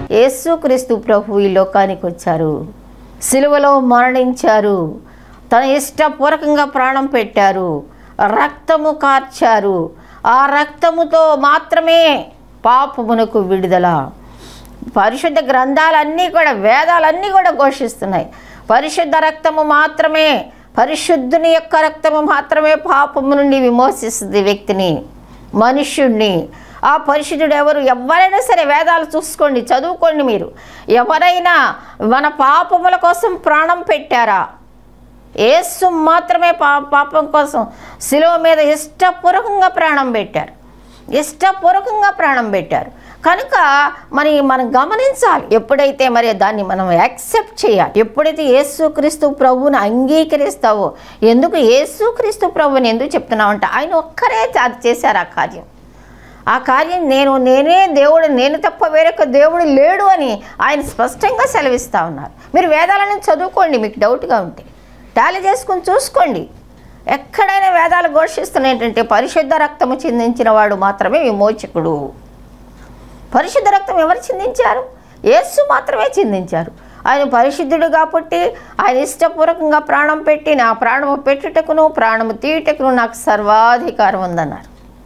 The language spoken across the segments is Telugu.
యేసుక్రీస్తు ప్రభు ఈ లోకానికి వచ్చారు సిలువలో మరణించారు తన ఇష్టపూర్వకంగా ప్రాణం పెట్టారు రక్తము కార్చారు ఆ రక్తముతో మాత్రమే పాపమునకు విడుదల పరిశుద్ధ గ్రంథాలన్నీ కూడా వేదాలన్నీ కూడా ఘోషిస్తున్నాయి పరిశుద్ధ రక్తము మాత్రమే పరిశుద్ధుని యొక్క రక్తము మాత్రమే పాపము నుండి విమోచిస్తుంది వ్యక్తిని మనుష్యుణ్ణి ఆ పరిశుద్ధుడు ఎవరు ఎవరైనా సరే వేదాలు చూసుకోండి చదువుకోండి మీరు ఎవరైనా మన పాపముల కోసం ప్రాణం పెట్టారా యేసు మాత్రమే పా పాపం కోసం శిలువ మీద ఇష్టపూర్వకంగా ప్రాణం పెట్టారు ఇష్టపూర్వకంగా ప్రాణం పెట్టారు కనుక మరి మనం గమనించాలి ఎప్పుడైతే మరి దాన్ని మనం యాక్సెప్ట్ చేయాలి ఎప్పుడైతే యేసుక్రీస్తు ప్రభువుని అంగీకరిస్తావో ఎందుకు యేసుక్రీస్తు ప్రభుని ఎందుకు చెప్తున్నామంటే ఆయన ఒక్కరే అది చేశారు ఆ కార్యం ఆ కార్యం నేను నేనే దేవుడు నేను తప్ప వేరొక దేవుడు లేడు అని ఆయన స్పష్టంగా సెలవిస్తూ ఉన్నారు మీరు వేదాలను చదువుకోండి మీకు డౌట్గా ఉంటే టాలీ చేసుకుని చూసుకోండి ఎక్కడైనా వేదాలు ఘోషిస్తున్నాయి ఏంటంటే పరిశుద్ధ రక్తము చిందించిన వాడు మాత్రమే విమోచకుడు పరిశుద్ధ రక్తం ఎవరు చిందించారు యేసు మాత్రమే చిందించారు ఆయన పరిశుద్ధుడు కాబట్టి ఆయన ఇష్టపూర్వకంగా ప్రాణం పెట్టి నా ప్రాణము పెట్టుటకును ప్రాణము తీయుటకును నాకు సర్వాధికారం ఉందన్నారు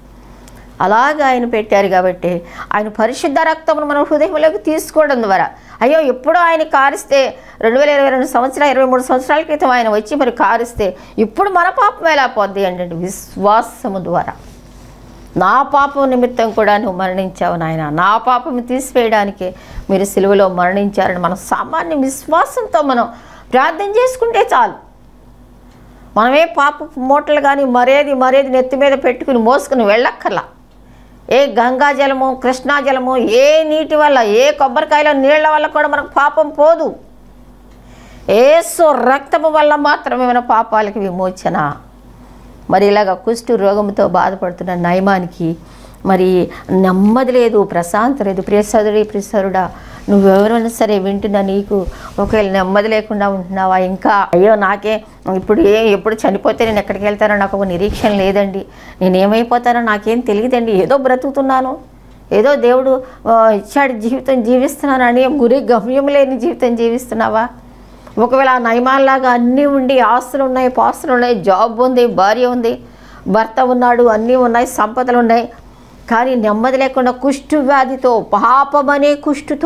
అలాగా ఆయన పెట్టారు కాబట్టి ఆయన పరిశుద్ధ రక్తమును మన హృదయంలోకి తీసుకోవడం ద్వారా అయ్యో ఎప్పుడో ఆయన కారిస్తే రెండు వేల ఇరవై రెండు సంవత్సరాలు ఇరవై మూడు సంవత్సరాల క్రితం ఆయన వచ్చి మరి కారిస్తే ఇప్పుడు మన పాపం ఎలా పోద్ది అంటే విశ్వాసము ద్వారా నా పాపం నిమిత్తం కూడా నువ్వు మరణించావు నాయన నా పాపం తీసివేయడానికే మీరు సిలువలో మరణించారని మనం సామాన్య విశ్వాసంతో మనం ప్రార్థన చేసుకుంటే చాలు మనమే పాప మూటలు కానీ మరేది మరేది నెత్తి మీద పెట్టుకుని మోసుకుని వెళ్ళక్కర్లా ఏ గంగా జలము కృష్ణా జలము ఏ నీటి వల్ల ఏ కొబ్బరికాయల నీళ్ల వల్ల కూడా మనకు పాపం పోదు ఏసు రక్తము వల్ల మాత్రమే మన పాపాలకి విమోచన మరి ఇలాగ కుష్టు రోగంతో బాధపడుతున్న నయమానికి మరి నెమ్మది లేదు ప్రశాంత లేదు ప్రియసరుడి ప్రియసరుడా నువ్వెవరైనా సరే వింటున్నా నీకు ఒకవేళ నెమ్మది లేకుండా ఉంటున్నావా ఇంకా అయ్యో నాకే ఇప్పుడు ఏ ఎప్పుడు చనిపోతే నేను ఎక్కడికి వెళ్తానో నాకు ఒక నిరీక్షణ లేదండి నేను ఏమైపోతానో నాకేం తెలియదండి ఏదో బ్రతుకుతున్నాను ఏదో దేవుడు ఆ, ఇచ్చాడు జీవితం జీవిస్తున్నాను అని గురి గమ్యం లేని జీవితం జీవిస్తున్నావా ఒకవేళ ఆ నయమాల్లాగా అన్నీ ఉండి ఆస్తులు ఉన్నాయి పాస్తులు ఉన్నాయి జాబ్ ఉంది భార్య ఉంది భర్త ఉన్నాడు అన్నీ ఉన్నాయి సంపదలు ఉన్నాయి కానీ నెమ్మది లేకుండా కుష్టు వ్యాధితో పాపమనే కుష్టుతో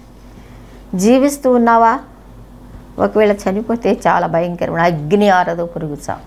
జీవిస్తూ ఉన్నావా ఒకవేళ చనిపోతే చాలా భయంకరమైన అగ్ని ఆరదు పురుగు చావు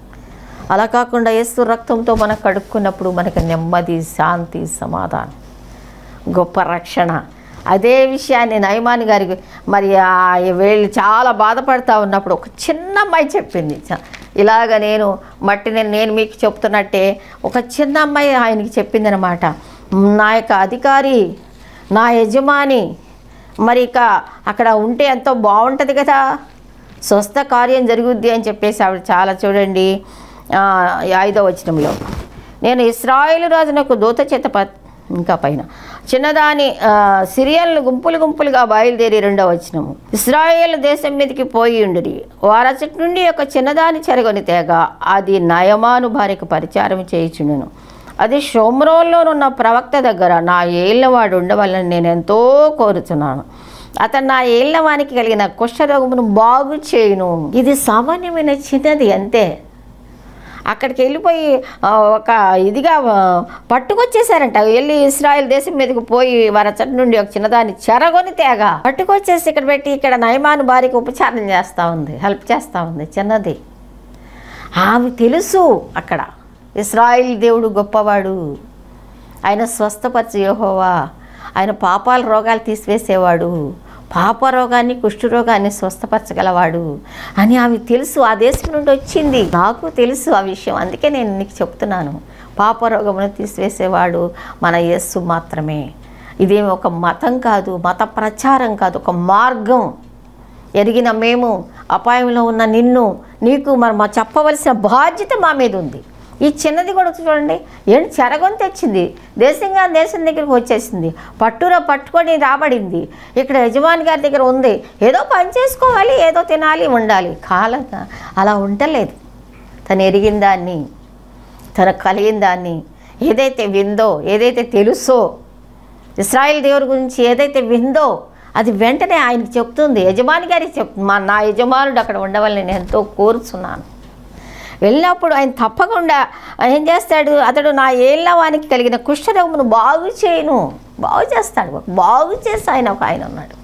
అలా కాకుండా యేసు రక్తంతో మనం కడుక్కున్నప్పుడు మనకి నెమ్మది శాంతి సమాధానం గొప్ప రక్షణ అదే విషయాన్ని నయమాని గారికి మరి ఆ వీళ్ళు చాలా బాధపడతా ఉన్నప్పుడు ఒక చిన్న అమ్మాయి చెప్పింది చ- ఇలాగ నేను మట్టిని నేను మీకు చెప్తున్నట్టే ఒక చిన్న అమ్మాయి ఆయనకి చెప్పిందనమాట నా యొక్క అధికారి నా యజమాని మరి ఇక అక్కడ ఉంటే ఎంతో బాగుంటుంది కదా స్వస్థ కార్యం జరుగుద్ది అని చెప్పేసి ఆవిడ చాలా చూడండి ఆ, ఐదో వచనంలో నేను ఇస్రాయేలు రాజునకు దూత చేత ప- ఇంకా పైన చిన్నదాని ఆ, సిరియన్లు గుంపులు గుంపులుగా బయలుదేరి రెండవ వచనము ఇస్రాయేల్ దేశం మీదకి పోయి ఉండిరి వారచటి నుండి ఒక చిన్నదాని చెరగొని తేగ అది నయమాను భార్యకు పరిచారం చేయుచుండును అది షోమ్రోన్లోనున్న ప్రవక్త దగ్గర నా ఏళ్ళవాడు ఉండవాలని నేను ఎంతో కోరుతున్నాను అతను నా ఏళ్ళవానికి కలిగిన కుష్ఠరోగమును బాగు చేయును ఇది సామాన్యమైన చిన్నది అంతే అక్కడికి వెళ్ళిపోయి ఆ, ఒక ఇదిగా ఆ, పట్టుకొచ్చేసారంట వెళ్ళి ఇస్రాయల్ దేశం మీదకి పోయి వరచటి నుండి ఒక చిన్నదాన్ని చెరగొని తేగ పట్టుకొచ్చేసి ఇక్కడ పెట్టి ఇక్కడ నయమాను భార్యకి ఉపచారం చేస్తూ ఉంది హెల్ప్ చేస్తూ ఉంది చిన్నది ఆమె తెలుసు అక్కడ ఇస్రాయిల్ దేవుడు గొప్పవాడు ఆయన స్వస్థపరిచే యెహోవా ఆయన పాపాల రోగాలు తీసివేసేవాడు పాప రోగాన్ని కుష్ఠరోగాన్ని స్వస్థపరచగలవాడు అని ఆమె తెలుసు ఆ దేశం నుండి వచ్చింది నాకు తెలుసు ఆ విషయం అందుకే నేను నీకు చెప్తున్నాను పాప రోగమును తీసివేసేవాడు మన యేస్సు మాత్రమే ఇదేమి ఒక మతం కాదు మత ప్రచారం కాదు ఒక మార్గం ఎరిగిన మేము అపాయంలో ఉన్న నిన్ను నీకు మరి మా చెప్పవలసిన బాధ్యత మా మీద ఉంది ఈ చిన్నది కూడా చూడండి ఏంటి చెరగొని తెచ్చింది దేశంగా దేశం దగ్గరికి వచ్చేసింది పట్టురా పట్టుకొని రాబడింది ఇక్కడ యజమాని గారి దగ్గర ఉంది ఏదో పని చేసుకోవాలి ఏదో తినాలి ఉండాలి కాలంగా అలా ఉండలేదు తను ఎరిగిన దాన్ని తనకు కలిగిన దాన్ని ఏదైతే విందో ఏదైతే తెలుసో ఇస్రాయేల్ దేవుడి గురించి ఏదైతే విందో అది వెంటనే ఆయనకి చెప్తుంది యజమాని గారికి చెప్ మా నా యజమానుడు అక్కడ ఉండవాలని నేను ఎంతో కోరుచున్నాను వెళ్ళినప్పుడు ఆయన తప్పకుండా ఏం చేస్తాడు అతడు నా ఏళ్ళవానికి కలిగిన కుష్ఠరోగమును బాగు చేయను బాగు చేస్తాడు బాగు చేసి ఆయన ఒక ఆయన ఉన్నాడు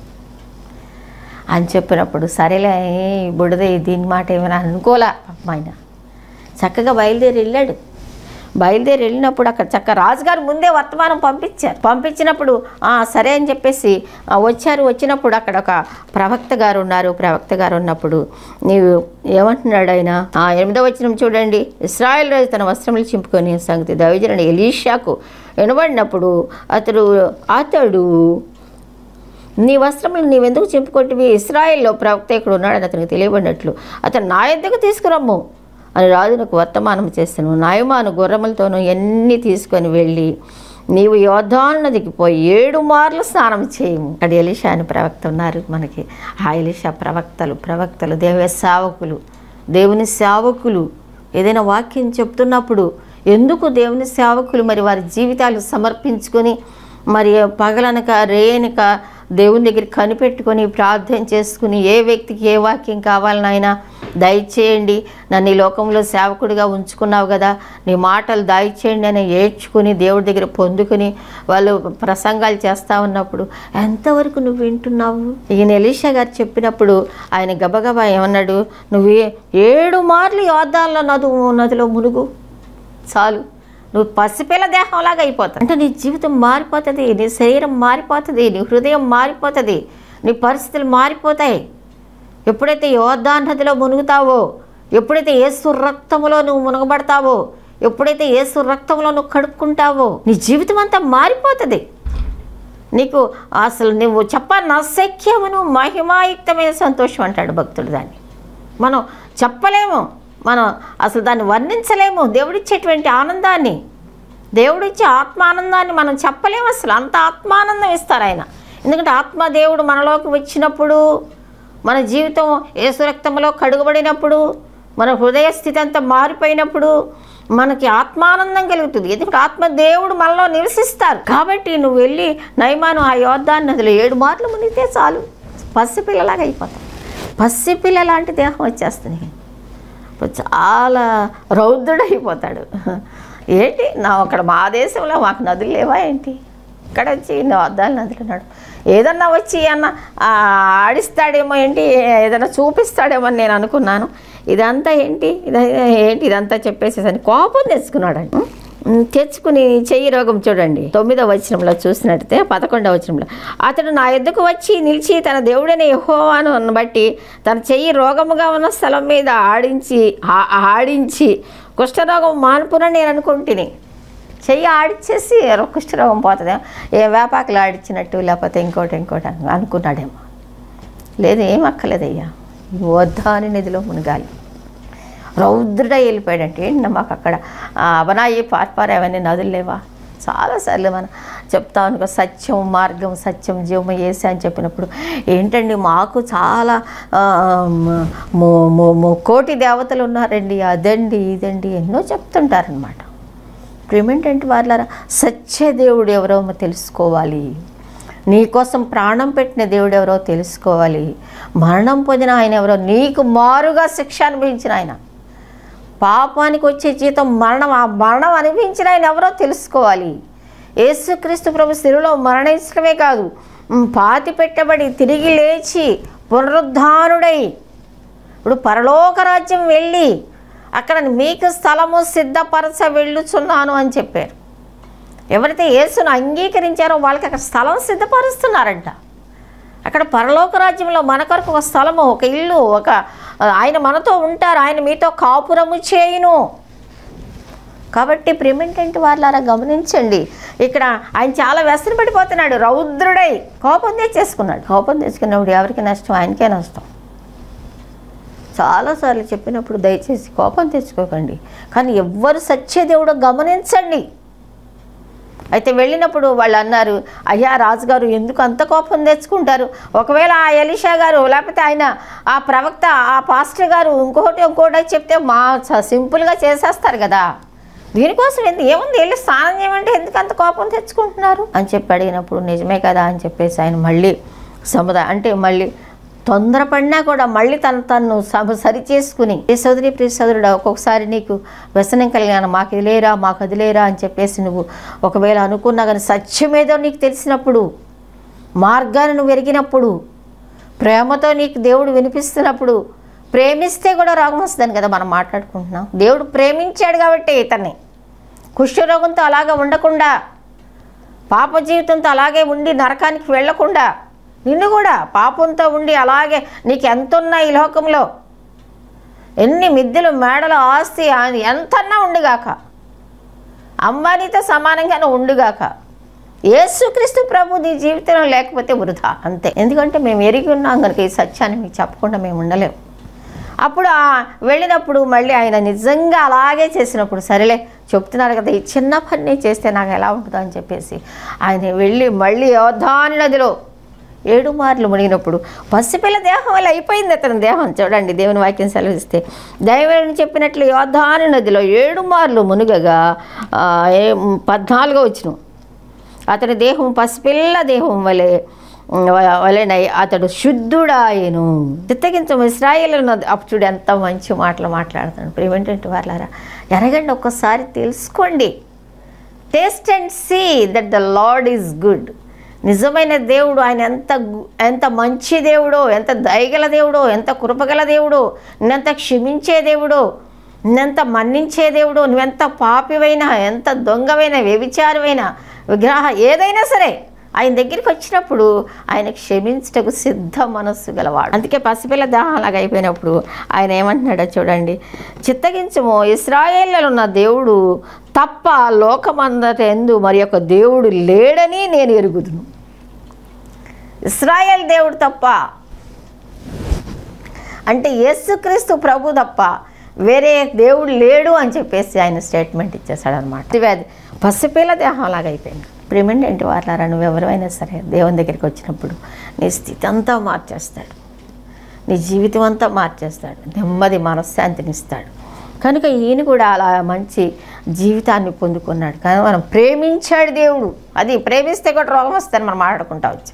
అని చెప్పినప్పుడు సరేలే ఈ బుడద దీని మాట ఏమైనా అనుకోలే పాపం ఆయన చక్కగా బయలుదేరి వెళ్ళాడు బయలుదేరి వెళ్ళినప్పుడు అక్కడ చక్క రాజుగారు ముందే వర్తమానం పంపించారు పంపించినప్పుడు "ఆ, సరే అని చెప్పేసి "ఆ, వచ్చారు వచ్చినప్పుడు అక్కడ ఒక ప్రవక్త గారు ఉన్నారు ప్రవక్త గారు ఉన్నప్పుడు నీవు ఏమంటున్నాడు ఆయన "ఆ, ఎనిమిదో వచ్చిన చూడండి ఇస్రాయల్ రాజు తన వస్త్రములు చింపుకొని సంగతి దైవజనుడు ఎలీషాకు వినబడినప్పుడు అతడు అతడు నీ వస్త్రములు నీవెందుకు చెప్పుకొట్టివి ఇస్రాయేల్లో ప్రవక్త ఇక్కడ ఉన్నాడని అతనికి తెలియబడినట్లు అతను నా ఎద్దకు తీసుకురమ్ము అని రాజునకు వర్తమానం చేస్తాను నాయమాను గుర్రములతోనూ ఎన్ని తీసుకొని వెళ్ళి నీవు యోధాను నదికి పోయి ఏడు మార్లు స్నానం చేయము అక్కడ ఎలిషా అని ప్రవక్త ఉన్నారు మనకి ఆ ఎలిషా ప్రవక్తలు ప్రవక్తలు దేవ సేవకులు దేవుని సేవకులు ఏదైనా వాక్యం చెప్తున్నప్పుడు ఎందుకు దేవుని సేవకులు మరి వారి జీవితాలు సమర్పించుకొని మరి పగలనక రేయనక దేవుని దగ్గర కనిపెట్టుకొని ప్రార్థన చేసుకుని ఏ వ్యక్తికి ఏ వాక్యం కావాలనైనా దయచేయండి నన్ను ఈ లోకంలో సేవకుడిగా ఉంచుకున్నావు కదా నీ మాటలు దయచేయండి అని ఏడ్చుకుని దేవుడి దగ్గర పొందుకుని వాళ్ళు ప్రసంగాలు చేస్తూ ఉన్నప్పుడు ఎంతవరకు నువ్వు వింటున్నావు ఈయన ఎలీషా గారు చెప్పినప్పుడు ఆయన గబగబా ఏమన్నాడు నువ్వు ఏ- ఏడు మార్లు యోద్ధాల్లో నదు నదిలో మునుగు చాలు నువ్వు పసిపిల్ల దేహంలాగా అయిపోతావు అంటే నీ జీవితం మారిపోతుంది నీ శరీరం మారిపోతుంది నీ హృదయం మారిపోతుంది నీ పరిస్థితులు మారిపోతాయి ఎప్పుడైతే యోర్దాన్ నదిలో మునుగుతావో ఎప్పుడైతే ఏసు రక్తములో నువ్వు మునగబడతావో ఎప్పుడైతే ఏసు రక్తంలో నువ్వు కడుక్కుంటావో నీ జీవితం అంతా మారిపోతుంది నీకు అసలు నువ్వు చెప్పన్న అసఖ్యమును మహిమాయుక్తమైన సంతోషం అంటాడు భక్తుడు దాన్ని మనం చెప్పలేము మనం అసలు దాన్ని వర్ణించలేము దేవుడిచ్చేటువంటి ఆనందాన్ని దేవుడిచ్చే ఆత్మానందాన్ని మనం చెప్పలేము అసలు అంత ఆత్మానందం ఇస్తారు ఆయన ఎందుకంటే ఆత్మ దేవుడు మనలోకి వచ్చినప్పుడు మన జీవితం ఏసు రక్తంలో కడుగబడినప్పుడు మన హృదయ స్థితి అంతా మారిపోయినప్పుడు మనకి ఆత్మానందం కలుగుతుంది ఎందుకంటే ఆత్మ దేవుడు మనలో నివసిస్తారు కాబట్టి నువ్వు వెళ్ళి నయమాను ఆ యోద్ధాన్ని నదిలో ఏడు మార్లు మునిగితే చాలు పసిపిల్లలాగా అయిపోతాం పసిపిల్ల లాంటి దేహం వచ్చేస్తుంది ఇప్పుడు చాలా రౌద్రుడైపోతాడు ఏంటి నా అక్కడ మా దేశంలో మాకు నదులు లేవా ఏంటి ఇక్కడ వచ్చి అద్దాలు నదులు ఉన్నాడు ఏదన్నా వచ్చి అన్న ఆ, ఆడిస్తాడేమో ఏంటి ఏదైనా చూపిస్తాడేమో అని నేను అనుకున్నాను ఇదంతా ఏంటి ఇద- ఏంటి ఇదంతా చెప్పేసేసని కోపం తెచ్చుకున్నాడండి ఉమ్, తెచ్చుకుని చెయ్యి రోగం చూడండి తొమ్మిదవ వచనంలో చూసినట్టయితే పదకొండవ వచనంలో అతడు నా ఎద్దుకు వచ్చి నిలిచి తన దేవుడైన యెహోవాను బట్టి తన చెయ్యి రోగముగా ఉన్న స్థలం మీద ఆడించి ఆ- ఆడించి కుష్ఠరోగం మానుపునని నేను అనుకుంటుని చెయ్యి ఆడిచ్చేసి కుష్ఠరోగం పోతుంది ఏ వేపాకులు ఆడిచ్చినట్టు లేకపోతే ఇంకోటి ఇంకోటి అను- అనుకున్నాడేమో లేదు ఏం అక్కలేదయ్యా వద్దా అని నిధిలో మునగాలి రౌద్రుడ వెళ్ళిపోయాడంటే ఏంటి మాకు అక్కడ ఆ, అవనాయి పార్పారు అవన్నీ నదులు లేవా చాలాసార్లు మనం చెప్తా అనుకో సత్యం మార్గం సత్యం జీవం వేసి అని చెప్పినప్పుడు ఏంటండి మాకు చాలా ఆ, ము- ము- ము- కోటి దేవతలు ఉన్నారండి అదండి ఇదండి ఎన్నో చెప్తుంటారనమాట ప్రేమేంటంటే వాళ్ళారా సత్యదేవుడు ఎవరో తెలుసుకోవాలి నీ కోసం ప్రాణం పెట్టిన దేవుడు ఎవరో తెలుసుకోవాలి మరణం పొందిన ఆయన ఎవరో నీకు మారుగా శిక్ష అనుభవించిన ఆయన పాపానికి వచ్చే జీతం మరణం ఆ మరణం అనుభవించిన ఆయన ఎవరో తెలుసుకోవాలి యేసుక్రీస్తు ప్రభు శిలువలో మరణించడమే కాదు ఉమ్, పాతి పెట్టబడి తిరిగి లేచి పునరుద్ధానుడై ఇప్పుడు పరలోక రాజ్యం వెళ్ళి అక్కడ మీకు స్థలము సిద్ధపరచ వెళ్ళుచున్నాను అని చెప్పారు ఎవరైతే యేసును అంగీకరించారో వాళ్ళకి అక్కడ స్థలం సిద్ధపరుస్తున్నారంట అక్కడ పరలోక రాజ్యంలో మన కొరకు ఒక స్థలము ఒక ఇల్లు ఒక ఆయన మనతో ఉంటారు ఆయన మీతో కాపురము చేయును కాబట్టి ప్రిమెంటెంట్ వాళ్ళారా గమనించండి ఇక్కడ ఆయన చాలా వ్యసన పడిపోతున్నాడు రౌద్రుడై కోపం తెచ్చేసుకున్నాడు కోపం తెచ్చుకున్నప్పుడు ఎవరికి నష్టం ఆయనకే నష్టం చాలాసార్లు చెప్పినప్పుడు దయచేసి కోపం తెచ్చుకోకండి కానీ ఎవ్వరు సత్యదేవుడో గమనించండి అయితే వెళ్ళినప్పుడు వాళ్ళు అన్నారు అయ్యా రాజుగారు ఎందుకు అంత కోపం తెచ్చుకుంటారు ఒకవేళ ఆ ఎలిషా గారు లేకపోతే ఆయన ఆ ప్రవక్త ఆ పాస్టర్ గారు ఇంకొకటి ఇంకోటి చెప్తే మా చ- సింపుల్గా చేసేస్తారు కదా దీనికోసం ఎందు ఏముంది వెళ్ళి స్నానం చేయమంటే ఎందుకు అంత కోపం తెచ్చుకుంటున్నారు అని చెప్పి అడిగినప్పుడు నిజమే కదా అని చెప్పేసి ఆయన మళ్ళీ సముదాయం అంటే మళ్ళీ తొందరపడినా కూడా మళ్ళీ తను తను సమ సరి చేసుకుని ఏ సోదరి ప్రియ సోదరుడు ఒక్కొక్కసారి నీకు వ్యసనం కలిగిన మాకు ఇది లేరా మాకు అది లేరా అని చెప్పేసి నువ్వు ఒకవేళ అనుకున్నా కానీ సత్యమేదో నీకు తెలిసినప్పుడు మార్గాన్ని నువ్వు ఎరిగినప్పుడు ప్రేమతో నీకు దేవుడు వినిపిస్తున్నప్పుడు ప్రేమిస్తే కూడా రోగం వస్తుందని కదా మనం మాట్లాడుకుంటున్నాం దేవుడు ప్రేమించాడు కాబట్టి ఇతన్ని కుష్ఠరోగంతో అలాగా ఉండకుండా పాప జీవితంతో అలాగే ఉండి నరకానికి వెళ్ళకుండా నిన్ను కూడా పాపంతో ఉండి అలాగే నీకు ఎంత ఉన్నా ఈ లోకంలో ఎన్ని మిద్దెలు మేడలు ఆస్తి అది ఎంతన్నా ఉండుగాక అంబానీతో సమానంగానే ఉండుగాక యేసుక్రీస్తు ప్రభు నీ జీవితంలో లేకపోతే వృధా అంతే ఎందుకంటే మేము ఎరిగి ఉన్నాం కనుక ఈ సత్యాన్ని మీకు చెప్పకుండా మేము ఉండలేము అప్పుడు ఆ వెళ్ళినప్పుడు మళ్ళీ ఆయన నిజంగా అలాగే చేసినప్పుడు సరేలే చెప్తున్నారు కదా ఈ చిన్న పని చేస్తే నాకు ఎలా ఉంటుందో అని చెప్పేసి ఆయన వెళ్ళి మళ్ళీ యోధాని నదిలో ఏడు మార్లు మునిగినప్పుడు పసిపిల్ల దేహం వల్ల అయిపోయింది అతని దేహం చూడండి దేవుని వాక్యం సెలవిస్తే దైవం చెప్పినట్లు యోధాని నదిలో ఏడు మార్లు మునుగగా ఆ, ఏ- పద్నాలుగో వచ్చిన అతని దేహం పసిపిల్ల దేహం వలె వలెనై అతడు శుద్ధుడాయను చిత్తగించం ఇస్రాయేల్ అప్పుడు చూడు ఎంత మంచి మాటలు మాట్లాడుతాడు ప్రివెంటెంట్ వాళ్ళారా ఎరగండి ఒక్కసారి తెలుసుకోండి taste and see that the lord is good నిజమైన దేవుడు ఆయన ఎంత గు- ఎంత మంచి దేవుడో ఎంత దయగల దేవుడో ఎంత కృపగల దేవుడో నిన్నెంత క్షమించే దేవుడో నిన్నెంత మన్నించే దేవుడో నువ్వెంత పాపివైనా ఎంత దొంగవైన వ్యభిచారమైన విగ్రహ ఏదైనా సరే ఆయన దగ్గరికి వచ్చినప్పుడు ఆయన క్షమించటకు సిద్ధ మనస్సు గలవాడు అందుకే పసిపిల్ల దాహం అలాగ అయిపోయినప్పుడు ఆయన ఏమంటున్నాడో చూడండి చిత్తగించము ఇస్రాయేళ్లలో ఉన్న దేవుడు తప్ప లోకమందట ఎందు మరి యొక్క దేవుడు లేడని నేను ఎరుగుదును ఇస్రాయేల్ దేవుడు తప్ప అంటే యేసుక్రీస్తు ప్రభు తప్ప వేరే దేవుడు లేడు అని చెప్పేసి ఆయన స్టేట్మెంట్ ఇచ్చేసాడు అనమాట అది పసిపిల్ల దేహం లాగా అయిపోయింది ప్రేమండి ఏంటి వాళ్ళారా నువ్వు ఎవరైనా సరే దేవుని దగ్గరికి వచ్చినప్పుడు నీ స్థితి అంతా మార్చేస్తాడు నీ జీవితం అంతా మార్చేస్తాడు నెమ్మది మనశ్శాంతిని ఇస్తాడు కనుక ఈయన కూడా అలా మంచి జీవితాన్ని పొందుకున్నాడు కానీ మనం ప్రేమించాడు దేవుడు అది ప్రేమిస్తే కూడా రోగం వస్తుందని మనం మాట్లాడుకుంటా వచ్చాం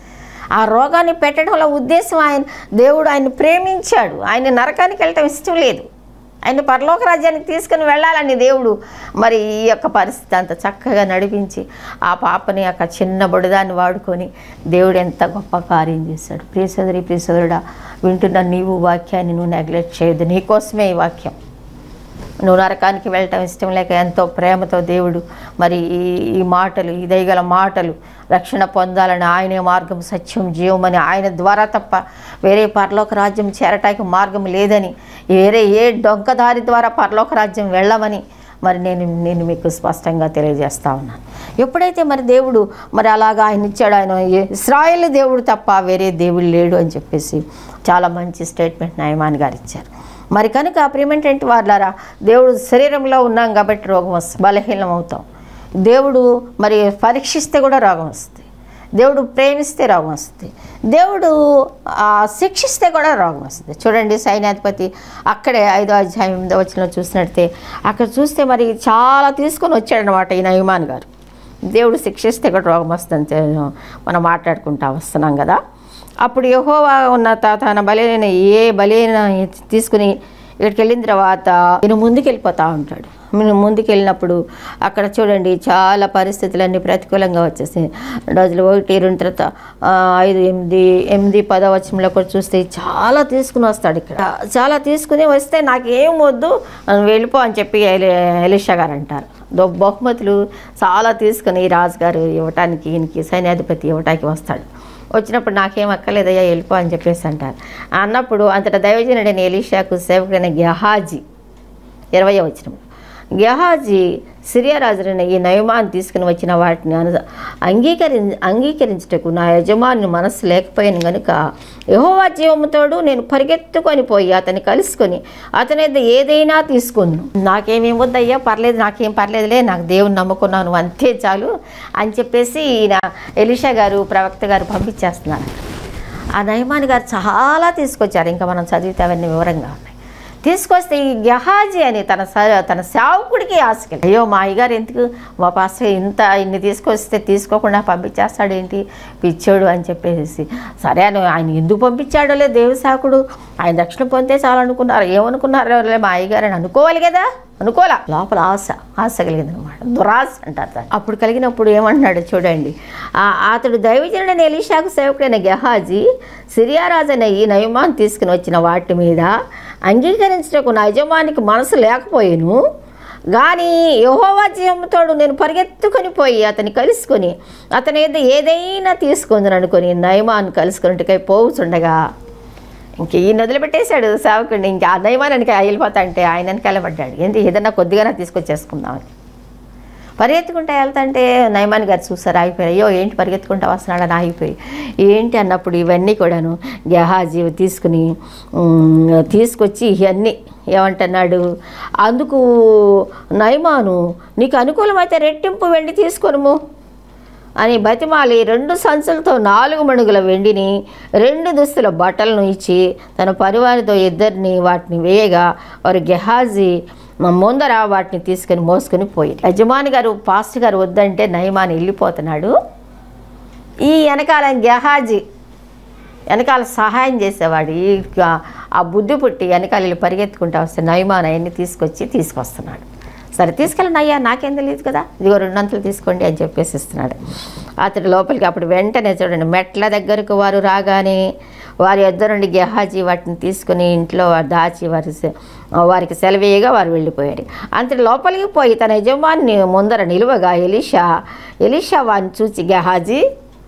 ఆ రోగాన్ని పెట్టడంలో ఉద్దేశం ఆయన దేవుడు ఆయన ప్రేమించాడు ఆయన నరకానికి వెళ్ళటం ఇష్టం లేదు ఆయన పరలోక రాజ్యానికి తీసుకుని వెళ్ళాలని దేవుడు మరి ఈ యొక్క పరిస్థితి అంత చక్కగా నడిపించి ఆ పాపని యొక్క చిన్న బుడదాన్ని వాడుకొని దేవుడు ఎంత గొప్ప కార్యం చేశాడు ప్రియసోదరి ప్రియసోదరుడా వింటున్న నీవు వాక్యాన్ని నువ్వు నెగ్లెక్ట్ చేయొద్దు నీకోసమే ఈ వాక్యం నువ్వు నరకానికి వెళ్ళటం ఇష్టం లేక ఎంతో ప్రేమతో దేవుడు మరి ఈ ఈ మాటలు ఈ దయగల మాటలు రక్షణ పొందాలని ఆయనే మార్గం సత్యం జీవం అని ఆయన ద్వారా తప్ప వేరే పరలోక రాజ్యం చేరటానికి మార్గం లేదని వేరే ఏ డొంకదారి ద్వారా పరలోక రాజ్యం వెళ్ళమని మరి నేను నేను మీకు స్పష్టంగా తెలియజేస్తా ఉన్నాను ఎప్పుడైతే మరి దేవుడు మరి అలాగా ఆయన ఇచ్చాడు ఆయన ఇస్రాయేల్ దేవుడు తప్ప వేరే దేవుడు లేడు అని చెప్పేసి చాలా మంచి స్టేట్మెంట్ నయమాన్ గారు ఇచ్చారు మరి కనుక ప్రియమేంటంటే వాళ్ళారా దేవుడు శరీరంలో ఉన్నాం కాబట్టి రోగం వస్తుంది బలహీనం అవుతాం దేవుడు మరి పరీక్షిస్తే కూడా రోగం వస్తుంది దేవుడు ప్రేమిస్తే రోగం వస్తుంది దేవుడు ఆ, శిక్షిస్తే కూడా రోగం వస్తుంది చూడండి సైన్యాధిపతి అక్కడే ఐదో అధ్యాయం ఎనిమిదో వచ్చిన చూసినట్టే అక్కడ చూస్తే మరి చాలా తీసుకొని వచ్చాడనమాట ఈ నయమాన్ గారు దేవుడు శిక్షిస్తే కూడా రోగం వస్తుంది తె- మనం మాట్లాడుకుంటా వస్తున్నాం కదా అప్పుడు యెహోవా ఉన్న త- తన బలైన ఏ బలైన తీసుకుని ఇక్కడికి వెళ్ళిన తర్వాత ఈయన ముందుకు వెళ్ళిపోతూ ఉంటాడు నేను ముందుకు వెళ్ళినప్పుడు అక్కడ చూడండి చాలా పరిస్థితులన్నీ ప్రతికూలంగా వచ్చేసాయి రోజులు ఒకటి రెండు తర్వాత ఆ, ఐదు ఎనిమిది ఎనిమిది పదవచనంలో కూడా చూస్తే చాలా తీసుకుని వస్తాడు ఇక్కడ చాలా తీసుకుని వస్తే నాకేం వద్దు నువ్వు వెళ్ళిపో అని చెప్పి ఎలి- ఎలీషా గారు అంటారు దో- బహుమతులు చాలా తీసుకుని ఈ రాజుగారు ఇవ్వటానికి ఈయనకి సైన్యాధిపతి ఇవ్వటానికి వస్తాడు వచ్చినప్పుడు నాకేం అక్కర్లేదయ్యా వెళ్ళిపో అని చెప్పేసి అంటారు అన్నప్పుడు అంతటా దైవజనుడైన ఎలీషాకు సేవకుడైన గెహాజీ ఇరవై వచ్చిన గెహాజీ సిరియా రాజులైన ఈ నయమాన్ని తీసుకుని వచ్చిన వాటిని అను అంగీకరి అంగీకరించుటకు నా యజమాని మనస్సు లేకపోయాను గనుక యహోవా జీవముతోడు నేను పరిగెత్తుకొని పోయి అతన్ని కలుసుకొని అతని యొద్ద ఏదైనా తీసుకుని నాకేమేం వద్దయ్యా పర్లేదు నాకేం పర్లేదులే నాకు దేవుని నమ్ముకున్నాను నువ్వు అంతే చాలు అని చెప్పేసి ఈయన ఎలిషా గారు ప్రవక్త గారు పంపించేస్తున్నారు ఆ నయమాని గారు చాలా తీసుకొచ్చారు ఇంకా మనం చదివితే అవన్నీ వివరంగా ఉన్నాయి తీసుకొస్తే ఈ గెహాజీ అని తన స- తన సేవకుడికి ఆశకి అయ్యో మా అయ్యగారు ఎందుకు మా పాస్టర్ ఇంత ఇన్ని తీసుకొస్తే తీసుకోకుండా పంపించేస్తాడేంటి పిచ్చోడు అని చెప్పేసి సరే అని ఆయన ఎందుకు పంపించాడో లేదు దేవు సేవకుడు ఆయన దక్షిణ పొందితే చాలనుకున్నారు ఏమనుకున్నారో లే మా అయ్యగారు అని అనుకోవాలి కదా అనుకోలే లోపల ఆశ ఆశ కలిగింది అనమాట దురాశ అంటారు దాన్ని. అప్పుడు కలిగినప్పుడు ఏమంటున్నాడు చూడండి ఆ- అతడు దైవజనుడైన ఎలీషాకు సేవకుడైన గెహాజీ సిరియారాజైన ఈ నయమాన్ తీసుకుని వచ్చిన వాటి మీద అంగీకరించటకు నా యజమానికి మనసు లేకపోయాను కానీ యహోవా జీవంతోడు నేను పరిగెత్తుకొని పోయి అతన్ని కలుసుకొని అతని ఏదో ఏదైనా తీసుకుందని అనుకొని నయమాన్ కలుసుకున్నట్టుకై పోవుచుండగా ఇంక ఈ నదులు పెట్టేశాడు సేవకుడిని ఇంకా ఆ నయమానికి వెళ్ళిపోతా అంటే ఆయన వెనకాల పడ్డాడు ఏంటి ఏదన్నా కొద్దిగా తీసుకొచ్చేసుకుందామని పరిగెత్తుకుంటా వెళ్తాంటే నయమాన్ గారు చూసారు ఆగిపోయారు అయ్యో ఏంటి పరిగెత్తుకుంటా వస్తున్నాడని ఆగిపోయి ఏంటి అన్నప్పుడు ఇవన్నీ కూడాను గెహాజీ తీసుకుని ఉమ్, తీసుకొచ్చి ఇవన్నీ ఏమంటున్నాడు అందుకు నయమాను నీకు అనుకూలమైతే రెట్టింపు వెండి తీసుకొనుము అని బతిమాలి రెండు సంచులతో నాలుగు మణుగుల వెండిని రెండు దుస్తుల బట్టలను ఇచ్చి తన పరివారితో ఇద్దరిని వాటిని వేయగా వారు గెహాజీ ముందర వాటిని తీసుకొని మోసుకొని పోయి యజమాని గారు పాస్ట్ గారు వద్దంటే నయమాని వెళ్ళిపోతున్నాడు ఈ వెనకాల గెహాజీ వెనకాల సహాయం చేసేవాడు ఈ ఆ బుద్ధి పుట్టి వెనకాల వెళ్ళి పరిగెత్తుకుంటా వస్తే నయమాన్ అవన్నీ తీసుకొచ్చి తీసుకొస్తున్నాడు సరే తీసుకెళ్ళండి అయ్యా నాకేం తెలియదు కదా ఇదిగో రెండంతలు తీసుకోండి అని చెప్పేసి ఇస్తున్నాడు అతడు లోపలికి అప్పుడు వెంటనే చూడండి మెట్ల దగ్గరకు వారు రాగానే వారి ఇద్దరు నుండి గెహాజీ వాటిని తీసుకుని ఇంట్లో వారు దాచి వారి సె- వారికి సెలవేయగా వారు వెళ్ళిపోయారు అంతటి లోపలికి పోయి తన యజమాని ముందర నిలువగా ఎలీషా ఎలీషా వారిని చూచి గెహాజీ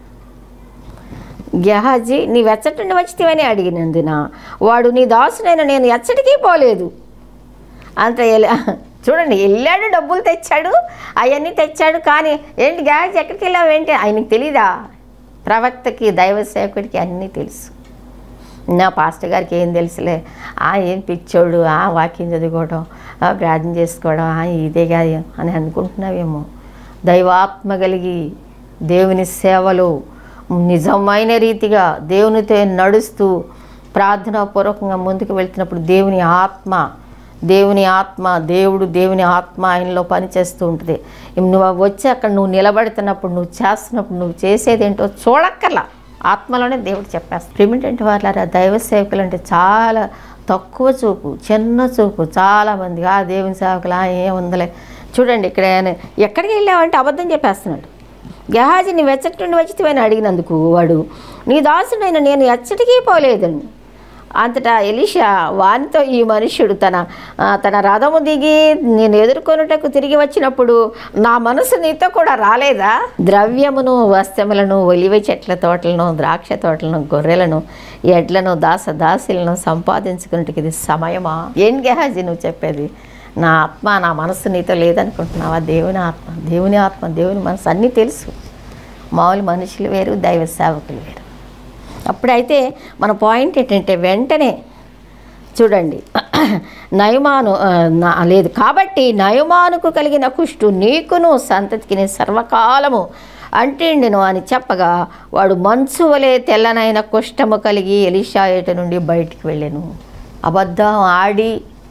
గెహాజీ నీ వెచ్చటి వచ్చితివని అడిగినందున వాడు నీ దాసునైన నేను ఎచ్చటికీ పోలేదు అంత ఎల- చూడండి వెళ్ళాడు డబ్బులు తెచ్చాడు అవన్నీ తెచ్చాడు కానీ ఏంటి గ్యాస్ ఎక్కడికి వెళ్ళావు ఏంటి ఆయనకి తెలీదా ప్రవక్తకి దైవ సేవకుడికి అన్నీ తెలుసు నా పాస్టర్ గారికి ఏం తెలుసులే ఆ ఏం పిచ్చోడు ఆ వాక్యం చదువుకోవడం ఆ ప్రార్థన చేసుకోవడం ఆ ఇదే కాదు అని అనుకుంటున్నావేమో దైవాత్మ కలిగి దేవుని సేవలు నిజమైన రీతిగా దేవునితో నడుస్తూ ప్రార్థనాపూర్వకంగా ముందుకు వెళ్తున్నప్పుడు దేవుని ఆత్మ దేవుని ఆత్మ దేవుడు దేవుని ఆత్మ ఆయనలో పనిచేస్తూ ఉంటుంది నువ్వు వచ్చి అక్కడ నువ్వు నిలబడుతున్నప్పుడు నువ్వు చేస్తున్నప్పుడు నువ్వు చేసేది ఏంటో చూడక్కర్లా ఆత్మలోనే దేవుడు చెప్పేస్తాడు ప్రిమిటెంట్ వాళ్ళ దైవ సేవకులు అంటే చాలా తక్కువ చూపు చిన్న చూపు చాలామంది ఆ దేవుని సేవకులు ఆ ఏముందలే చూడండి ఇక్కడ ఆయన ఎక్కడికి వెళ్ళావంటే అబద్ధం చెప్పేస్తున్నాడు గెహాజీ నీ వెచ్చటి నుండి వచ్చితివని అడిగినందుకు వాడు నీ దాసుడైన నేను ఎచ్చటికీ పోలేదండి అంతటా ఎలిషా వానితో ఈ మనుష్యుడు తన ఆ, తన రథము దిగి నేను ఎదుర్కొనుటకు తిరిగి వచ్చినప్పుడు నా మనసు నీతో కూడా రాలేదా ద్రవ్యమును వస్త్రములను ఒలివ చెట్ల తోటలను ద్రాక్ష తోటలను గొర్రెలను ఎడ్లను దాస దాసులను సంపాదించుకున్నట్టుకు ఇది సమయమా ఏం గెహాజీ నువ్వు చెప్పేది నా ఆత్మ నా మనసు నీతో లేదనుకుంటున్నావా దేవుని ఆత్మ దేవుని ఆత్మ దేవుని మనసు అన్నీ తెలుసు మామూలు మనుషులు వేరు దైవ సేవకులు వేరు అప్పుడైతే మన పాయింట్ ఏంటంటే వెంటనే చూడండి నయమాను ఆ, నా- లేదు కాబట్టి నయమానుకు కలిగిన కుష్టు నీకును సంతతికి సర్వకాలము అంటిండును అని చెప్పగా వాడు మంచు వలె తెల్లనైన కుష్టము కలిగి ఎలిషాయట నుండి బయటికి వెళ్ళాను అబద్ధం ఆడి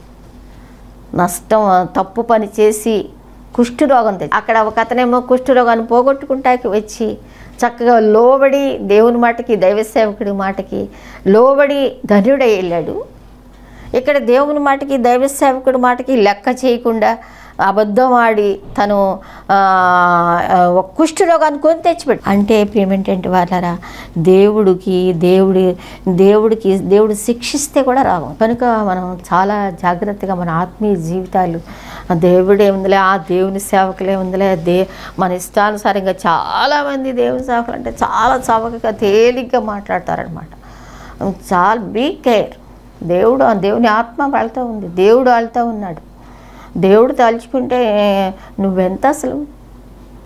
నష్టం తప్పు పని చేసి కుష్ఠరోగం తెచ్చి అక్కడ ఒక అతనేమో కుష్ఠరోగాన్ని పోగొట్టుకుంటాకి వచ్చి చక్కగా లోబడి దేవుని మాటకి దైవ సేవకుడి మాటకి లోబడి ధన్యుడై వెళ్ళాడు ఇక్కడ దేవుని మాటకి దైవ సేవకుడి మాటకి లెక్క చేయకుండా అబద్ధం ఆడి తను ఆ, ఆ, ఒక కుష్ఠరోగాన్ని కొని తెచ్చిపెట్టు అంటే ఏంటంటే వాళ్ళరా దేవుడికి దేవుడి దేవుడికి దేవుడు శిక్షిస్తే కూడా రావం కనుక మనం చాలా జాగ్రత్తగా మన ఆత్మీయ జీవితాలు ఆ దేవుడే ఉందిలే ఆ దేవుని సేవకులే ఉందిలే దే మన ఇష్టానుసారంగా చాలామంది దేవుని సేవకులు అంటే చాలా చవకగా తేలిగ్గా మాట్లాడతారనమాట చాలా బీ కేర్ దేవుడు దేవుని ఆత్మ వెళ్తూ ఉంది దేవుడు వెళ్తూ ఉన్నాడు దేవుడు తలుచుకుంటే నువ్వెంత అసలు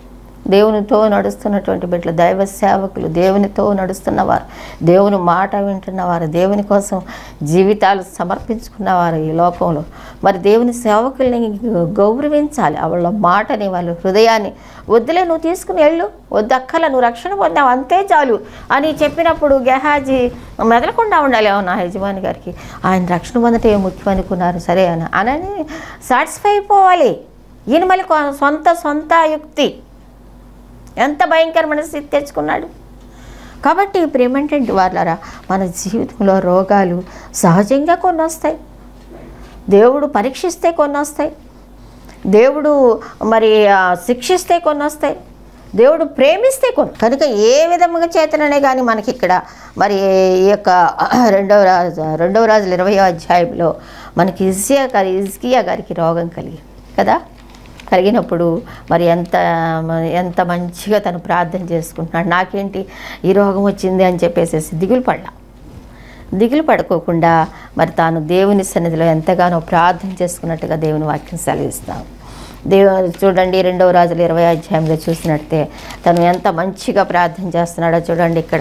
దేవునితో నడుస్తున్నటువంటి బిడ్డలు దైవ సేవకులు దేవునితో నడుస్తున్నవారు దేవుని మాట వింటున్నవారు దేవుని కోసం జీవితాలు సమర్పించుకున్నవారు ఈ లోకంలో మరి దేవుని సేవకుల్ని గౌరవించాలి వాళ్ళ మాటని వాళ్ళ హృదయాన్ని వద్దులే నువ్వు తీసుకుని వెళ్ళు వద్దు అక్కల నువ్వు రక్షణ పొందావు అంతే చాలు అని చెప్పినప్పుడు గెహాజీ మెదలకుండా ఉండాలి అవునా యజమాని గారికి ఆయన రక్షణ పొందటే ముఖ్యం అనుకున్నారు సరే అని అనని సాటిస్ఫై అయిపోవాలి ఈయన మళ్ళీ కొ- సొంత సొంత యుక్తి ఎంత భయంకరమైన స్థితి తెచ్చుకున్నాడు కాబట్టి ప్రేమేంటంటే వాళ్ళరా మన జీవితంలో రోగాలు సహజంగా కొన్ని వస్తాయి దేవుడు పరీక్షిస్తే కొన్ని వస్తాయి దేవుడు మరి ఆ, శిక్షిస్తే కొన్ని వస్తాయి దేవుడు ప్రేమిస్తే కొన్ని కనుక ఏ విధముగా చేతననే కానీ మనకి ఇక్కడ మరి ఈ యొక్క రెండవ రాజు రెండవ రాజుల ఇరవై అధ్యాయంలో మనకి ఇజ్జియా గారి ఇజ్కియా గారికి రోగం కలిగి కదా కలిగినప్పుడు మరి ఎంత ఎంత మంచిగా తను ప్రార్థన చేసుకుంటున్నాడు నాకేంటి ఈ రోగం వచ్చింది అని చెప్పేసి దిగులు పడ్డా దిగులు పడుకోకుండా మరి తాను దేవుని సన్నిధిలో ఎంతగానో ప్రార్థన చేసుకున్నట్టుగా దేవుని వాక్యం సెలవిస్తాం దేవు చూడండి రెండవ రాజులు ఇరవై అధ్యాయంలో చూసినట్టే తను ఎంత మంచిగా ప్రార్థన చేస్తున్నాడో చూడండి ఇక్కడ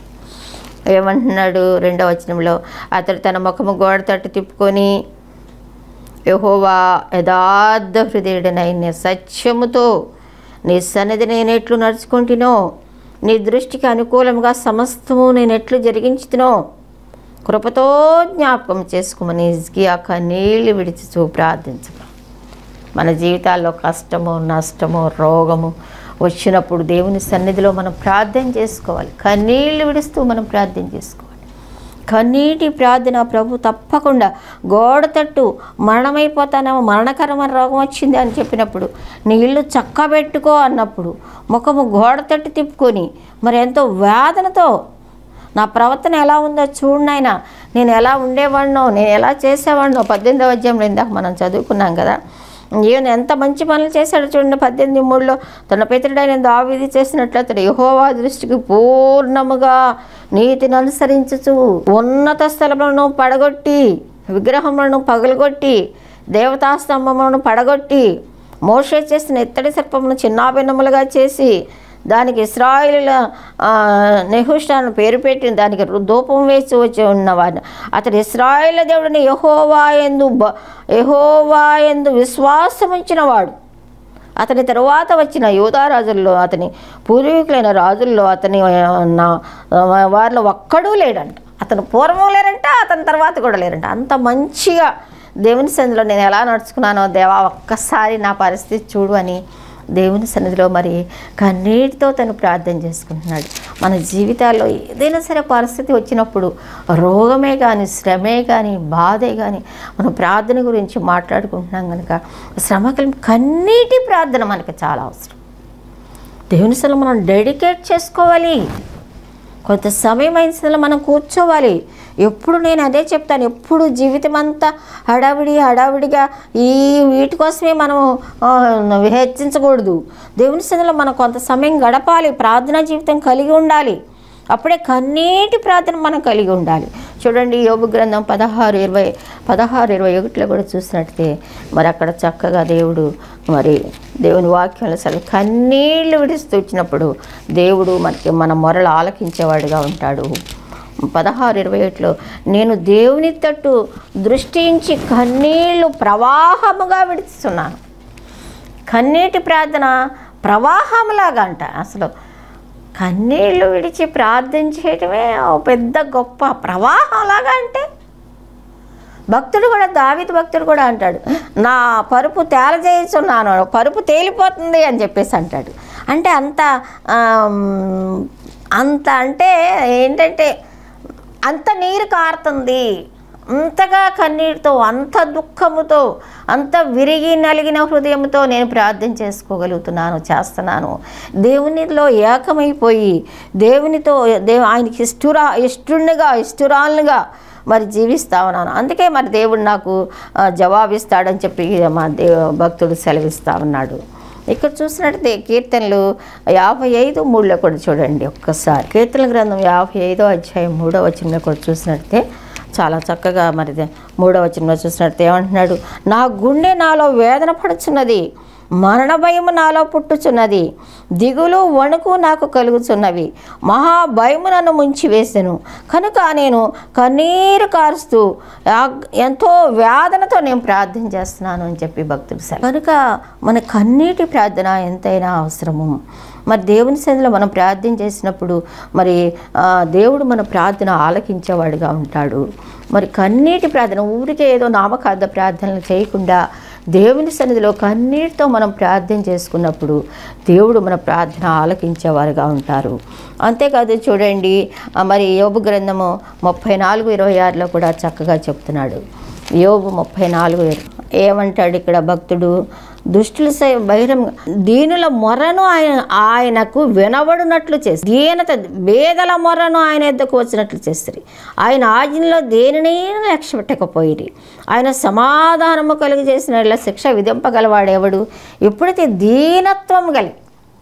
ఏమంటున్నాడు రెండవ వచనంలో అతడు తన ముఖము గోడ తట్టు తిప్పుకొని యహోవా యథార్థ హృదయుడనైన సత్యముతో నీ సన్నిధి నేను ఎట్లు నడుచుకుంటునో నీ దృష్టికి అనుకూలంగా సమస్తము నేను ఎట్లు జరిగించుతునో కృపతో జ్ఞాపకం చేసుకోమని హిజ్కియా కన్నీళ్ళు విడిచిచూ ప్రార్థించగా మన జీవితాల్లో కష్టము నష్టము రోగము వచ్చినప్పుడు దేవుని సన్నిధిలో మనం ప్రార్థన చేసుకోవాలి కన్నీళ్ళు విడుస్తూ మనం ప్రార్థన చేసుకోవాలి కన్నీటి ప్రార్థన ప్రభు తప్పకుండా గోడ తట్టు మరణమైపోతానేమో మరణకరమైన రోగం వచ్చింది అని చెప్పినప్పుడు నీ ఇల్లు చక్కబెట్టుకో అన్నప్పుడు ముఖము గోడ తట్టు తిప్పుకొని మరి ఎంతో వేదనతో నా ప్రవర్తన ఎలా ఉందో చూడనైనా నేను ఎలా ఉండేవాడినో నేను ఎలా చేసేవాడినో పద్దెనిమిదవ అధ్యాయంలో ఇందాక మనం చదువుకున్నాం కదా ఈయన ఎంత మంచి పనులు చేశాడో చూడండి పద్దెనిమిది మూడులో తన పితరుడైన దావీది చేసినట్లు అతడు యహోవా దృష్టికి పూర్ణముగా నీతిని అనుసరించుచు ఉన్నత స్థలములను పడగొట్టి విగ్రహములను పగలగొట్టి దేవతా స్తంభములను పడగొట్టి మోషే చేసిన ఇత్తడి సర్పమును చిన్నాభిన్నములుగా చేసి దానికి ఇస్రాయిల నెహుష్టాను పేరు పెట్టి దానికి రు- ధూపం వేసి వచ్చి ఉన్నవాడు అతడు ఇస్రాయిల దేవుడిని యహోవా ఎందు బ- యెహోవా ఎందు విశ్వాసం ఉంచినవాడు అతని తరువాత వచ్చిన యోధా రాజుల్లో అతని పూర్వీకులైన రాజుల్లో అతని ఆ, నా ఆ, వారిలో ఒక్కడూ లేడంట అతను పూర్వం లేరంట అతని తర్వాత కూడా లేరంట అంత మంచిగా దేవుని సన్నిధిలో నేను ఎలా నడుచుకున్నానో దేవా ఒక్కసారి నా పరిస్థితి చూడు అని దేవుని సన్నిధిలో మరి కన్నీటితో తను ప్రార్థన చేసుకుంటున్నాడు మన జీవితాల్లో ఏదైనా సరే పరిస్థితి వచ్చినప్పుడు రోగమే కానీ శ్రమే కానీ బాధే కానీ మనం ప్రార్థన గురించి మాట్లాడుకుంటున్నాం కనుక శ్రమ కలిపి కన్నీటి ప్రార్థన మనకి చాలా అవసరం దేవుని సన్నిధిలో మనం డెడికేట్ చేసుకోవాలి కొంత సమయం అయిన సరే మనం కూర్చోవాలి ఎప్పుడు నేను అదే చెప్తాను ఎప్పుడు జీవితం అంతా హడావిడి హడావిడిగా ఈ వీటి కోసమే మనం ఆ, హెచ్చించకూడదు దేవుని సన్నిధిలో మనం కొంత సమయం గడపాలి ప్రార్థనా జీవితం కలిగి ఉండాలి అప్పుడే కన్నీటి ప్రార్థన మనం కలిగి ఉండాలి చూడండి యోగు గ్రంథం పదహారు ఇరవై పదహారు ఇరవై ఒకటిలో కూడా చూసినట్టే మరి అక్కడ చక్కగా దేవుడు మరి దేవుని వాక్యాలు అసలు కన్నీళ్లు విడుస్తూ వచ్చినప్పుడు దేవుడు మనకి మన మొరలు ఆలకించేవాడుగా ఉంటాడు పదహారు ఇరవై ఒకటిలో నేను దేవుని తట్టు దృష్టించి కన్నీళ్లు ప్రవాహముగా విడుస్తున్నాను కన్నీటి ప్రార్థన ప్రవాహంలాగా అంట అసలు కన్నీళ్లు విడిచి ప్రార్థన చేయటమే ఓ పెద్ద గొప్ప ప్రవాహంలాగా అంటే భక్తుడు కూడా దావిత భక్తుడు కూడా అంటాడు నా పరుపు తేలజేయుచున్నాను పరుపు తేలిపోతుంది అని చెప్పేసి అంటాడు అంటే అంత ఆమ్, అంత అంటే ఏంటంటే అంత నీరు కారుతుంది అంతగా కన్నీటితో అంత దుఃఖముతో అంత విరిగి నలిగిన హృదయంతో నేను ప్రార్థన చేసుకోగలుగుతున్నాను చేస్తున్నాను దేవునిలో ఏకమైపోయి దేవునితో దేవు ఆయనకి ఇష్టురా ఇష్టునిగా ఇష్టురాలుగా మరి జీవిస్తా ఉన్నాను అందుకే మరి దేవుడు నాకు ఆ, జవాబిస్తాడని చెప్పి మా దేవ భక్తుడు సెలవిస్తా ఉన్నాడు ఇక్కడ చూసినట్టే కీర్తనలు యాభై ఐదు మూడులో కూడా చూడండి ఒక్కసారి కీర్తన గ్రంథం యాభై ఐదో అధ్యాయం మూడో వచనంలో కూడా చూసినట్టే చాలా చక్కగా మరి మూడో వచనంలో చూసినట్టు ఏమంటున్నాడు నా గుండె నాలో వేదన పడుచున్నది మరణ భయము నాలో పుట్టుచున్నది దిగులు వణుకు నాకు కలుగుచున్నవి మహా భయము నన్ను ముంచివేసెను కనుక నేను కన్నీరు కారుస్తూ ఆగ్- ఎంతో వేదనతో నేను ప్రార్థన చేస్తున్నాను అని చెప్పి భక్తుడు సార్ కనుక మన కన్నీటి ప్రార్థన ఎంతైనా అవసరము మరి దేవుని సన్నిధిలో మనం ప్రార్థన చేసినప్పుడు మరి ఆ, దేవుడు మన ప్రార్థన ఆలకించేవాడుగా ఉంటాడు మరి కన్నీటి ప్రార్థన ఊరికే ఏదో నామకార్థ ప్రార్థనలు చేయకుండా దేవుని సన్నిధిలో కన్నీటితో మనం ప్రార్థన చేసుకున్నప్పుడు దేవుడు మన ప్రార్థన ఆలకించేవారుగా ఉంటారు అంతేకాదు చూడండి ఆ, మరి యోబు గ్రంథము ముప్పై నాలుగు ఇరవై ఆరులో కూడా చక్కగా చెప్తున్నాడు యోబు ముప్పై నాలుగు ఏమంటాడు ఇక్కడ భక్తుడు దుష్టుల సై బహిరంగ దీనుల మొరను ఆయన ఆయనకు వినబడినట్లు చేసి దీనత వేదల మొరను ఆయన ఎద్దకు వచ్చినట్లు చేస్తారు ఆయన ఆజ్ఞలో దేనిని లక్ష్య పెట్టకపోయిరి ఆయన సమాధానము కలిగి చేసిన ఇలా శిక్ష విధింపగలవాడెవడు ఎప్పుడైతే దీనత్వం కలిగి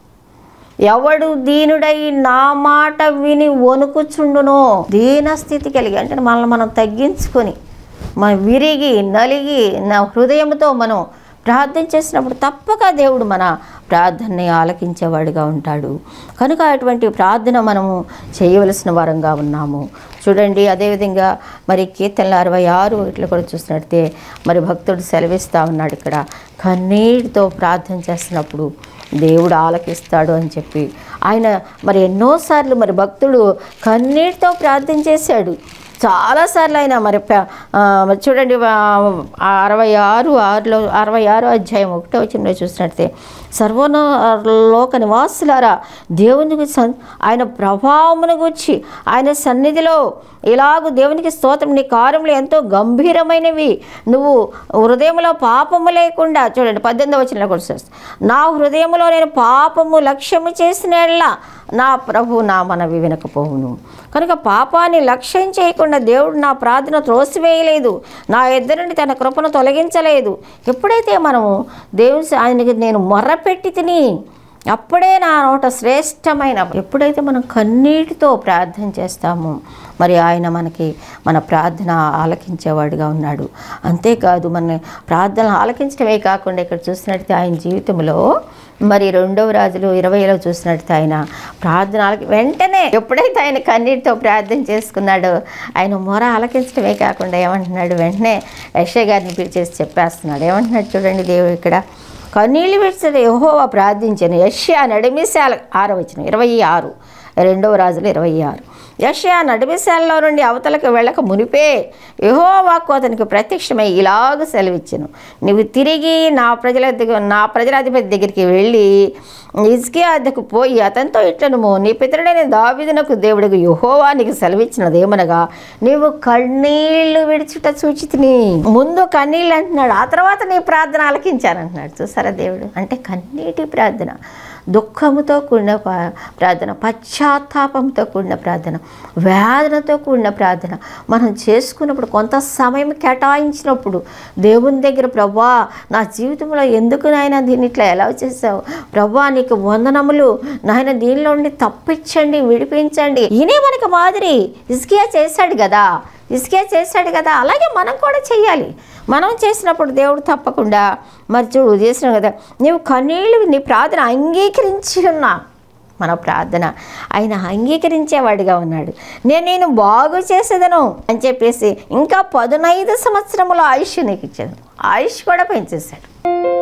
ఎవడు దీనుడై నా మాట విని వణుకుచుండునో దీన స్థితి కలిగి అంటే మనల్ని మనం తగ్గించుకొని మన విరిగి నలిగి నా హృదయంతో మనం ప్రార్థన చేసినప్పుడు తప్పక దేవుడు మన ప్రార్థనని ఆలకించేవాడిగా ఉంటాడు కనుక అటువంటి ప్రార్థన మనము చేయవలసిన వారంగా ఉన్నాము చూడండి అదేవిధంగా మరి కీర్తనల అరవై ఆరు ఇట్లా కూడా చూసినట్టే మరి భక్తుడు సెలవిస్తూ ఉన్నాడు ఇక్కడ కన్నీటితో ప్రార్థన చేస్తున్నప్పుడు దేవుడు ఆలకిస్తాడు అని చెప్పి ఆయన మరి ఎన్నోసార్లు మరి భక్తుడు కన్నీటితో ప్రార్థన చేశాడు చాలాసార్లు ఆయన మరి ప- ఆ, మరి చూడండి ఆ అరవై ఆరు ఆరులో అరవై ఆరు అధ్యాయం ఒకటో వచ్చిన చూసినట్టే సర్వన లోక నివాసులారా దేవునికి సన్ ఆయన ప్రభావమును గుర్చి ఆయన సన్నిధిలో ఇలాగూ దేవునికి స్తోత్రం నీ కార్యములు ఎంతో గంభీరమైనవి నువ్వు హృదయంలో పాపము లేకుండా చూడండి పద్దెనిమిది వచ్చిన కూడా చూస్తే, నా హృదయంలో నేను పాపము లక్ష్యము చేసిన యెడల నా ప్రభు నా మనవి వినకపోవును కనుక పాపాన్ని లక్ష్యం చేయకుండా దేవుడు నా ప్రార్థన త్రోసివేయలేదు నా ఇద్దరిని నుండి తన కృపను తొలగించలేదు ఎప్పుడైతే మనము దేవుని ఆయనకి నేను మొర్రపెట్టి తిని అప్పుడే నా నోట శ్రేష్టమైన ఎప్పుడైతే మనం కన్నీటితో ప్రార్థన చేస్తామో మరి ఆయన మనకి మన ప్రార్థన ఆలకించేవాడుగా ఉన్నాడు అంతేకాదు మన ప్రార్థన ఆలకించడమే కాకుండా ఇక్కడ చూసినట్టు ఆయన జీవితంలో మరి రెండవ రాజులు ఇరవైలో చూసినట్టు ఆయన ప్రార్థన ఆలకి వెంటనే ఎప్పుడైతే ఆయన కన్నీటితో ప్రార్థన చేసుకున్నాడో ఆయన మొర ఆలకించడమే కాకుండా ఏమంటున్నాడు వెంటనే యశ్వ గారిని పిలిచేసి చెప్పేస్తున్నాడు ఏమంటున్నాడు చూడండి దేవుడు ఇక్కడ కన్నీళ్ళు విడిచిన యెహోవా ప్రార్థించాను యష్యా నడిమిశాల ఆరు వచ్చిన ఇరవై ఆరు రెండవ రాజులు ఇరవై ఆరు యష్యా నడిమిశాలలో నుండి అవతలకు వెళ్ళక మునిపే యెహోవాకు అతనికి ప్రత్యక్షమై ఇలాగ సెలవిచ్చాను నువ్వు తిరిగి నా ప్రజల దగ్గర నా ప్రజలాధిపతి దగ్గరికి వెళ్ళి ఇజ్కియా అద్దకు పోయి అతనితో ఇట్లను నీ పితరుడైన దావిదునకు దేవుడికి యెహోవా నీకు సెలవిచ్చినదేమనగా నీవు కన్నీళ్లు విడిచుట సూచితిని ముందు కన్నీళ్ళు అంటున్నాడు ఆ తర్వాత నీ ప్రార్థన ఆలకించాను అంటున్నాడు చూసారా దేవుడు అంటే కన్నీటి ప్రార్థన దుఃఖముతో కూడిన పా- ప్రార్థన పశ్చాత్తాపంతో కూడిన ప్రార్థన వేదనతో కూడిన ప్రార్థన మనం చేసుకున్నప్పుడు కొంత సమయం కేటాయించినప్పుడు దేవుని దగ్గర ప్రభా నా జీవితంలో ఎందుకు నాయన దీన్ని ఇట్లా ఎలా చేసావు ప్రభా నీకు వందనములు నాయన దీనిలో నుండి తప్పించండి విడిపించండి ఈయనే మనకి మాదిరి ఇసుకియా చేశాడు కదా ఇసుకే చేశాడు కదా అలాగే మనం కూడా చేయాలి మనం చేసినప్పుడు దేవుడు తప్పకుండా మరి చూడు చేసిన కదా నీవు కన్నీళ్ళు నీ ప్రార్థన అంగీకరించి ఉన్నా మన ప్రార్థన ఆయన అంగీకరించేవాడిగా ఉన్నాడు నేను నేను బాగు చేసేదను అని చెప్పేసి ఇంకా పదునైదు సంవత్సరముల ఆయుష్ నీకు ఇచ్చాను ఆయుష్ కూడా పెంచేశాడు